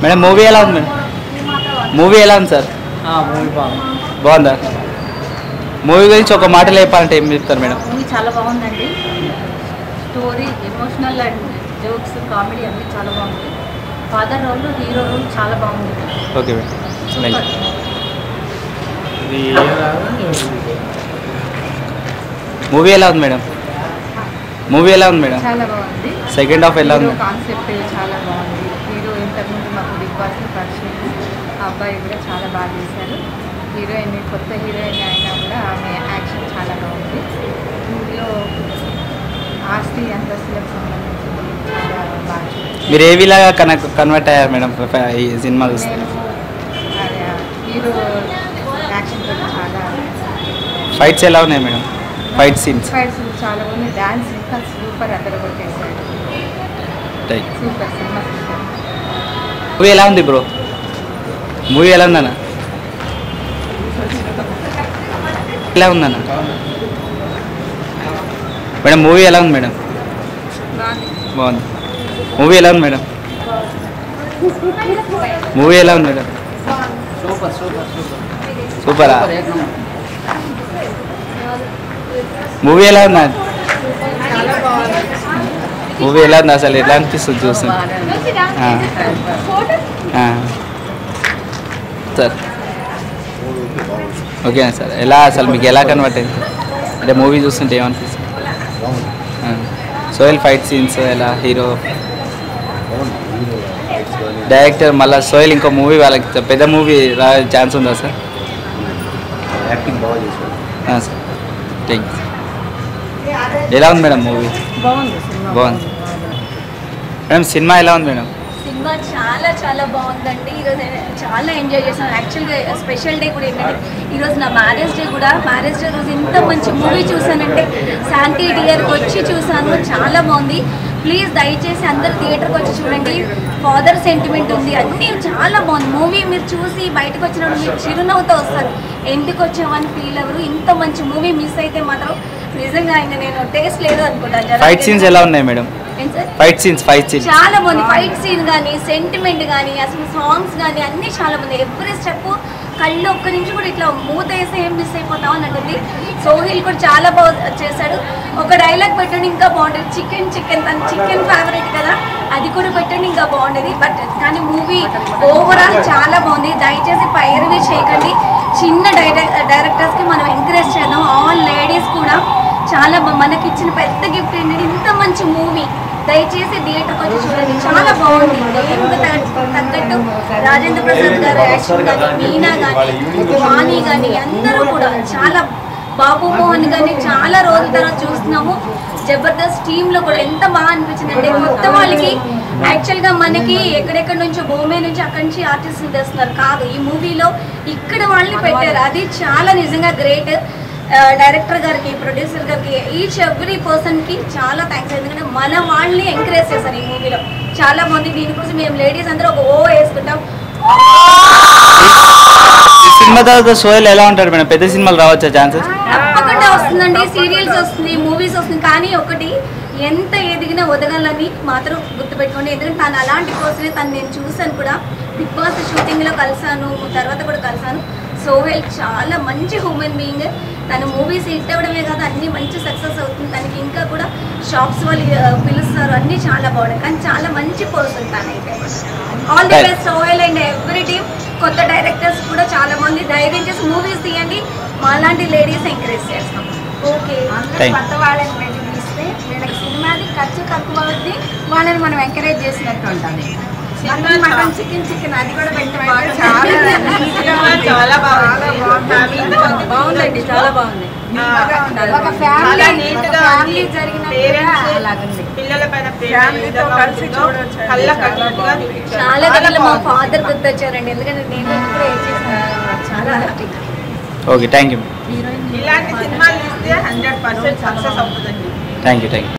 Madam movie ఎలా ఉంది madam movie ఎలా ఉంది సార్ మూవీ బాగుంది బాగుందా మూవీ గురించి ఒక మాటలో చెప్పాలంటే ఏం చెప్తారు మేడం మూవీ చాలా బాగుందండి story emotional and jokes comedy అన్నీ చాలా బాగుంది ఫాదర్ రోల్ హీరో రోల్ చాలా బాగుంది okay madam thank you movie ఎలా ఉంది మేడం మూవీ ఎలా ఉంది మేడం చాలా బాగుంది సెకండ్ హాఫ్ ఎలా ఉంది కాన్సెప్ట్ చాలా బాగుంది హీరో ఇంతకుముందు మాకు బిగ్ బాస్లో పరిచయం ఆ అబ్బాయి కూడా చాలా బాగా చేశారు హీరోయిన్ కొత్త హీరోయిన్ అయినా కూడా ఆమె యాక్షన్ చాలా బాగుంది మూవీలో ఆస్తి అంతస్తులకు సంబంధించింది చాలా బాగా చూపించారు. మీరు ఏవిలాగా కనెక్ట్ కన్వర్ట్ అయ్యారు మేడం ఈ సినిమా చూస్తే నేను అదే హీరో యాక్షన్ కూడా చాలా ఫైట్స్ ఎలా ఉన్నాయి మేడం ఫైట్ సీన్స్ ఫైట్స్ చాలా బాగుంది డ్యాన్స్ ఇంకా సూపర్ అద్దరు కొట్టేశాడు సూపర్ సినిమా సూపర్ మూవీ ఎలా ఉంది బ్రో మూవీ ఎలా ఉందన్న ఎలా ఉందన్న మేడం మూవీ ఎలా ఉంది మేడం బాగుంది మూవీ ఎలా ఉంది మేడం మూవీ ఎలా ఉంది మేడం సూపర్ సూపర్ సూపర్ సూపరా సూపర్ ఏక్ నంబర్. మూవీ ఎలా ఉంది మూవీ ఎలా ఉంది అసలు ఎట్లా అనిపిస్తుంది చూస్తుంది ఆ. ఆ. సార్ ఓకే సార్ ఎలా అసలు మీకు ఎలా కన్వర్ట్ అయింది అంటే మూవీ చూస్తుంటే ఏమనిపిస్తుంది ఆ. సోయల్ ఫైట్ సీన్స్ ఎలా హీరో డైరెక్టర్ మళ్ళీ సోయల్ ఇంకో మూవీ వాళ్ళకి పెద్ద మూవీ రా ఛాన్స్ ఉందా సార్ యాక్టింగ్ బాగా చేశారు ఆ, సార్ థ్యాంక్ యూ ఎలా ఉంది మేడం మూవీ బాగుంది సినిమా బాగుంది. మేడం సినిమా ఎలా ఉంది మేడం సినిమా చాలా చాలా బాగుందండి ఈరోజు నేను చాలా ఎంజాయ్ చేశాను యాక్చువల్గా స్పెషల్ డే కూడా ఏంటంటే ఈరోజు నా మ్యారేజ్ డే కూడా మ్యారేజ్ డే రోజు ఇంత మంచి మూవీ చూసానంటే శాంతి థియేటర్కి వచ్చి చూసాను చాలా బాగుంది ప్లీజ్ దయచేసి అందరు థియేటర్కి వచ్చి చూడండి ఫాదర్ సెంటిమెంట్ ఉంది అన్నీ చాలా బాగుంది మూవీ మీరు చూసి బయటకు వచ్చినప్పుడు మీరు చిరునవ్వుతో వస్తారు ఎందుకు వచ్చామని ఫీల్ అవ్వరు ఇంత మంచి మూవీ మిస్ అయితే మాత్రం నిజంగా ఇంకా నేను టేస్ట్ లేదు అనుకుంటాను ఫైట్ సీన్స్ ఎలా ఉన్నాయి మేడం ఏం sir fight scenes fight scenes చాలా బాగుంది ఫైట్ సీన్ కానీ సెంటిమెంట్ కానీ అసలు సాంగ్స్ కానీ అన్నీ చాలా బాగుంది ఎవ్రీ స్టెప్ కళ్ళు ఒక్క నిమిషం కూడా ఇట్లా మూత వేసి ఏం మిస్ అయిపోతాం అన్నట్టుంది సోహిల్ కూడా చాలా బాగా చేశాడు ఒక డైలాగ్ పెట్టండి ఇంకా బాగుంటుంది చికెన్ చికెన్ తన చికెన్ ఫేవరెట్ కదా అది కూడా పెట్టండి ఇంకా బాగుండేది బట్ కానీ మూవీ ఓవరాల్ చాలా బాగుంది దయచేసి పైరవి చేయకండి చిన్న డైరెక్ట్ డైరెక్టర్స్కి మనం ఎంకరేజ్ చేద్దాం ఆల్ లేడీస్ కూడా చాలా బా- మనకి ఇచ్చిన పెద్ద గిఫ్ట్ ఏంటంటే ఇంత మంచి మూవీ దయచేసి థియేటర్కి వచ్చి చూడండి చాలా బాగుంది దేవుడికి తగ్గ- తగ్గట్టు రాజేంద్ర ప్రసాద్ గారు యాక్షన్ కానీ మీనా కానీ వాణి కానీ అందరూ కూడా చాలా బాబు మోహన్ కానీ చాలా రోజుల తర్వాత చూస్తున్నాము జబర్దస్త్ టీమ్ లో కూడా ఎంత బాగా అనిపించింది అంటే మొత్తం వాళ్ళకి యాక్చువల్ గా మనకి ఎక్కడెక్కడ నుంచో బొమ్మే నుంచి అక్కడి నుంచి ఆర్టిస్టులు తెస్తున్నారు కాదు ఈ మూవీలో ఇక్కడ వాళ్ళని పెట్టారు అది చాలా నిజంగా గ్రేట్ డైరెక్టర్ గారికి ప్రొడ్యూసర్ గారికి ఈచ్ ఎవ్రీ పర్సన్ కి చాలా థ్యాంక్స్ ఎందుకంటే మన వాళ్ళని ఎంకరేజ్ చేశారు ఈ మూవీలో చాలా బాగుంది దీనికోసం మేము లేడీస్ అందరూ ఒక ఓ వేసుకుంటాం ఈ సినిమా తర్వాత సోయల్ ఎలా ఉంటాడు మేడం పెద్ద సినిమాలు రావచ్చా ఛాన్సెస్ తప్పకుండా వస్తుందండి సీరియల్స్ వస్తుంది మూవీస్ వస్తుంది కానీ ఒకటి ఎంత ఎదిగినా వదగాలని మాత్రం గుర్తుపెట్టుకోండి ఎందుకంటే తను అలాంటి పర్సనే తను నేను చూశాను కూడా బిగ్ బాస్ షూటింగ్లో కలిసాను తర్వాత కూడా కలిసాను సోహెల్ చాలా మంచి హ్యూమన్ బీయింగ్ తను మూవీస్ హిట్ అవ్వడమే కాదు అన్ని మంచి సక్సెస్ అవుతుంది తనకి ఇంకా కూడా షాప్స్ వాళ్ళు ఆ, పిలుస్తారు అన్నీ చాలా బాగున్నాయి కానీ చాలా మంచి పర్సన్ తనైతే all the best Sohel and every team కొత్త డైరెక్టర్స్ కూడా చాలా మంది ధైర్యం చేసి మూవీస్ తీయండి మాలాంటి లేడీస్ ఎంకరేజ్ చేస్తాం ఓకే Thank you. కొత్త వాళ్ళని పెట్టి తీస్తే వీళ్ళకి సినిమాది ఖర్చు తక్కువ అవుద్ది వాళ్ళని మనం ఎంకరేజ్ చేసినట్టు ఉంటుంది మటన్ మటన్ చికెన్ చికెన్ అది కూడా పెట్టమంటే చాలా చాలా బాగుంది బాగుందండి చాలా బాగుంది ఒక ఫ్యామిలీ చాలా నీట్ గా ఫ్యామిలీ ఉంది. జరిగిన Parents, అలాగుంది పిల్లల పైన ప్రేమ Family తో విధంగా కలిసి ఉంటుందో చూడొచ్చు. కళ్ళ చాలా కట్టినట్టుగా బాగుంది. చూపించారు. చాలా చాలా గదిలో మా బాగుంది. ఫాదర్ గుర్తొచ్చారండి ఎందుకంటే నేను కూడా ఏం చేశాను చాలా హ్యాపీ ఓకే థ్యాంక్ యూ ఇలాంటి సినిమాలు తీస్తే హండ్రెడ్ పర్సెంట్ సక్సెస్ అవుతుందండి థ్యాంక్ యూ థ్యాంక్ యూ